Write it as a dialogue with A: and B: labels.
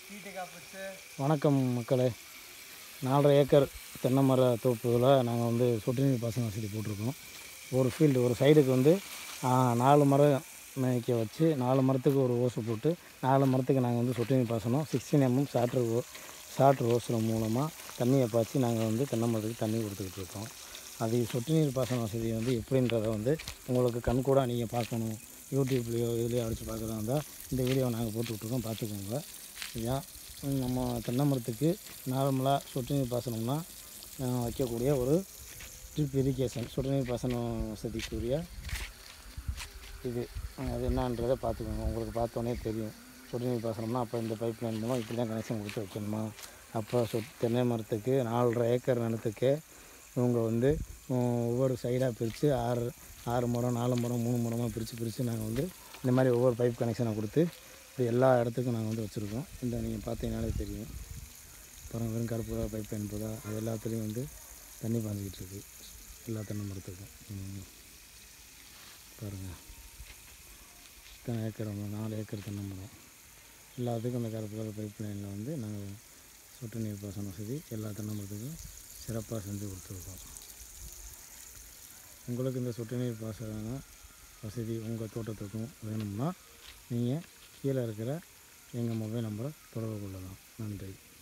A: வணக்கம் மக்களே நாலரை ஏக்கர் தென்னை மர தோப்புகளை நாங்கள் வந்து சொட்டு நீர் பாசன வசதி போட்டிருக்கோம் ஒரு ஃபீல்டு ஒரு சைடுக்கு வந்து ஆ, நாலு மரம் மேய்க்க வச்சு நாலு மரத்துக்கு ஒரு ஓசு போட்டு நாலு மரத்துக்கு நாங்கள் வந்து சொட்டு நீர் பாசனம் சிக்ஸ்டீன் எம்எம் சாட்ரு ஓ சாட்ரு ஓஸில் மூலமாக தண்ணியை பாய்ச்சி நாங்கள் வந்து தென்னை மரத்துக்கு தண்ணி கொடுத்துக்கிட்டு இருக்கோம் அது சொட்டு நீர் பாசன வசதி வந்து எப்படின்றத வந்து உங்களுக்கு கண்கூட நீங்கள் பார்க்கணும் யூடியூப்லேயோ இதுலேயோ அடித்து பார்க்குறதா இருந்தால் இந்த வீடியோ நாங்கள் போட்டு விட்ருக்கோம் பார்த்துக்கோங்க இதுதான் நம்ம தென்னை மரத்துக்கு நார்மலாக சொட்டு நீர் பாசனம்னா அஹ், வைக்கக்கூடிய ஒரு ட்ரிப் இரிகேஷன் சொட்டு நீர் பாசனம் வசதிக்குரிய இது அஹ், அது என்னன்றதை பார்த்துக்கோங்க உங்களுக்கு பார்த்தோன்னே தெரியும் சொட்டு நீர் பாசனம்னா அப்போ இந்த பைப் லைன் மூலம் இப்படி தான் கனெக்ஷன் கொடுத்து வைக்கணுமா அப்போ சொட் தென்னை மரத்துக்கு நாலரை ஏக்கர் நிலத்துக்கு இவங்க வந்து உம், ஒவ்வொரு சைடாக பிரித்து ஆறு ஆறு மரம் நாலு மரம் மூணு மரமாக பிரித்து பிரித்து நாங்கள் வந்து இந்த மாதிரி ஒவ்வொரு பைப் கனெக்ஷனை கொடுத்து இப்படி எல்லா இடத்துக்கும் நாங்கள் வந்து வச்சுருக்கோம் இந்த நீங்கள் பார்த்தீங்கனாலே தெரியும் அப்புறம் வெறும் கருப்பு பைப் லைன் போதா அது எல்லாத்துலேயும் வந்து தண்ணி பாஞ்சிக்கிட்டு இருக்கு எல்லா தென்னை மரத்துக்கும் ம். பாருங்கள் இத்தனை ஏக்கர் வந்து நாலு ஏக்கர் தென்னை மரம் எல்லாத்துக்கும் அந்த கருப்பு கலர் பைப் லைனில் வந்து நாங்கள் சொட்டு நீர் பாசன வசதி எல்லா தென்னை மரத்துக்கும் சிறப்பாக செஞ்சு கொடுத்துருக்கோம் உங்களுக்கு இந்த சொட்டு நீர் பாசன வசதி உங்கள் தோட்டத்துக்கும் வேணும்னா நீங்கள் கீழே இருக்கிற எங்கள் மொபைல் நம்பரை தொடர்பு கொள்ளலாம் நன்றி